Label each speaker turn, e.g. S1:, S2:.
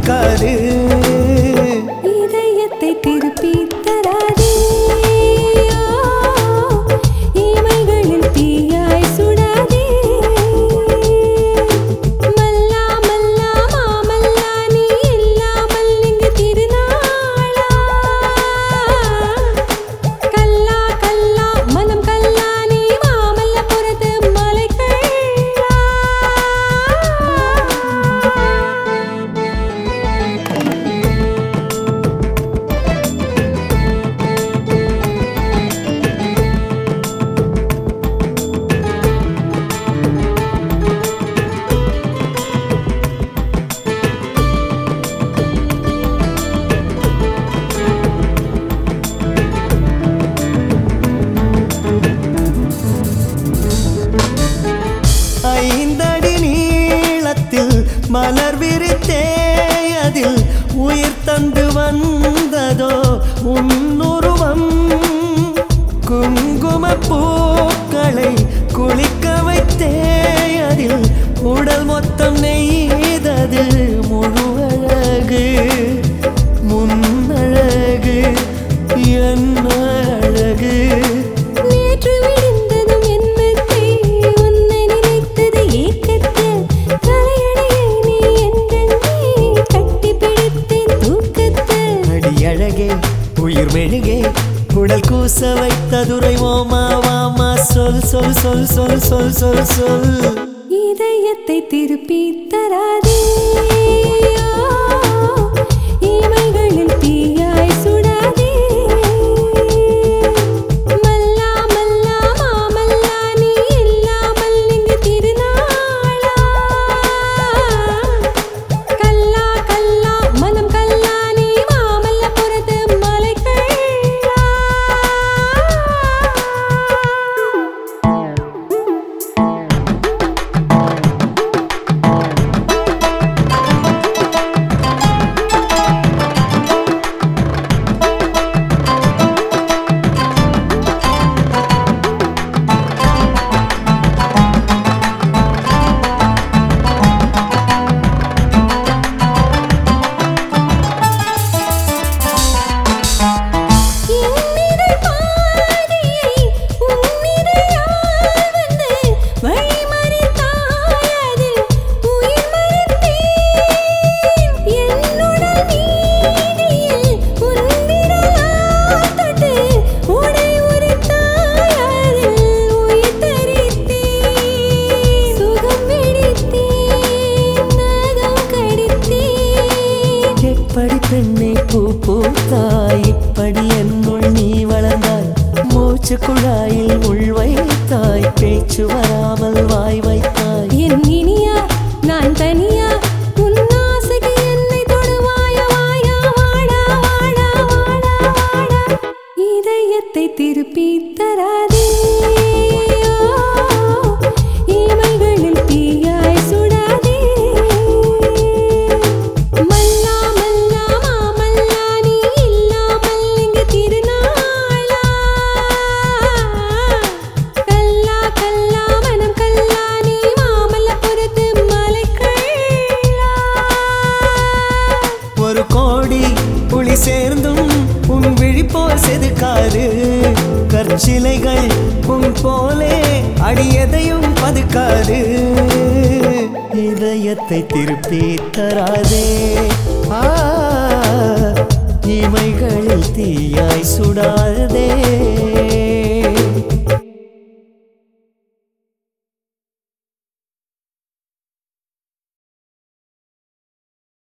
S1: பதுக்காது
S2: இதயத்தை திருப்பி தராதே இமைகளில் தீயாய் சுடாதே மல்லா மல்லா மாமல்லா நீ இல்லாமல் இங்கு திருநாளா கல்லா கல்லா மனம் கல்லா நீ மாமல்லபுரத்து மலைக்கள்ளா
S1: ஐந்தடி நீளத்தில் மலர் விரித்தே அதில் உயிர் தந்து வந்ததோ உன்னுருவம் குங்கும பூக்களை குளிக்க வைத்தே அதில் உடல் மொத்தம் நெய்தது முழு அழகு முன்னழகு என்ன அழகு
S2: நேற்று விழுந்ததும் என் மெத்தை உன்னை நினைத்தது ஏக்கத்தில் தலையணையை நீ என்றென்றே கட்டி பிடித்தேன் தூக்கத்தில்
S1: அடி அழகே உயிர் மெழுகே உடல் கூச வைத்ததுரை ஓமா வாமா சொல் சொல் சொல் சொல் சொல் சொல் சொல்
S2: இதயத்தை திருப்பி தராதே இமைகளில் தீயாய் சுடாதே மல்லா மல்லா மாமல்லா நீ இல்லாமல் இங்கு திருநாளா கல்லா கல்லா மனம் கல்லா நீ மாமல்லபுரத்து மலைக்கள்ளா இன்னிதழ் பாதியை உன்னிதழால் வந்து வழிமறித்தாய் அதில் உயிர் மறித்தேன் என்னுடல் நீதியில் உன் விரலால் தொட்டு உடை உரித்தாய் அதில் உயிர் தரித்தேன் சுகம் வெடித்தேன் நகம் கடித்தேன்
S1: எப்படி பெண்ணை பூ பூத்தாய் இப்படி என்னுள் நீ வளர்ந்தாய் மூச்சு குழாயில் உள் வைத்தாய் பேச்சு வராமல் வாய் வைத்தாய்
S2: என் இனியா நான் தனியா உன் ஆசைக்கு என்னை தொடுவாயா வாயா வாடா வாடா வாடா வாடா இதயத்தை திருப்பி தராதே இமைகளில் தீயாய் சுடாதே மல்லா மல்லா மாமல்லா நீ இல்லாமல் இங்கு திருநாளா கல்லா கல்லா மனம் கல்லா நீ மாமல்லபுரத்து மலைக்கள்ளா
S1: ஒரு கோடி புலி சேர்ந்தும் உன் விழிப்போல் செதுக்காது கற்சிலைகள் உன் போலே அடியதையும் பதுக்காது இதயத்தை திருப்பி தராதே ஆ இமைகளில் தீயாய் சுடாதே